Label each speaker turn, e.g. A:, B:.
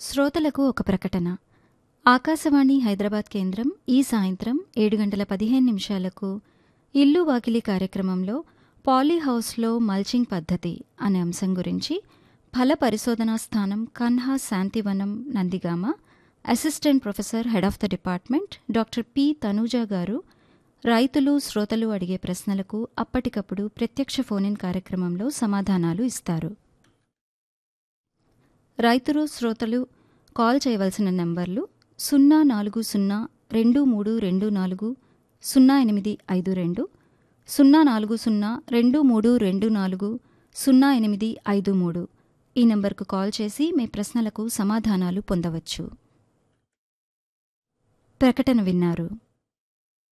A: శ్రోతలకు ఒక ప్రకటన ఆకాశవాణి హైదరాబాద్ కేంద్రం ఈ సాయంత్రం ఏడు గంటల పదిహేను నిమిషాలకు ఇల్లు వాకిలి కార్యక్రమంలో పాలీహౌస్లో మల్చింగ్ పద్ధతి అనే అంశం గురించి ఫల పరిశోధనా స్థానం Kanha Shantivanam Nandigama assistant professor head of the department doctor P Tanuja garu రైతులు శ్రోతలు అడిగే ప్రశ్నలకు అప్పటికప్పుడు ప్రత్యక్ష ఫోన్ కార్యక్రమంలో సమాధానాలు ఇస్తారు రైతులు శ్రోతలు కాల్ చేయవలసిన నంబర్లు సున్నా నాలుగు సున్నా రెండు మూడు రెండు నాలుగు సున్నా ఎనిమిది ఐదు రెండు సున్నా నాలుగు సున్నా రెండు మూడు రెండు నాలుగు సున్నా ఎనిమిది ఐదు మూడు ఈ నంబర్కు కాల్ చేసి మీ ప్రశ్నలకు సమాధానాలు పొందవచ్చు ప్రకటన విన్నారు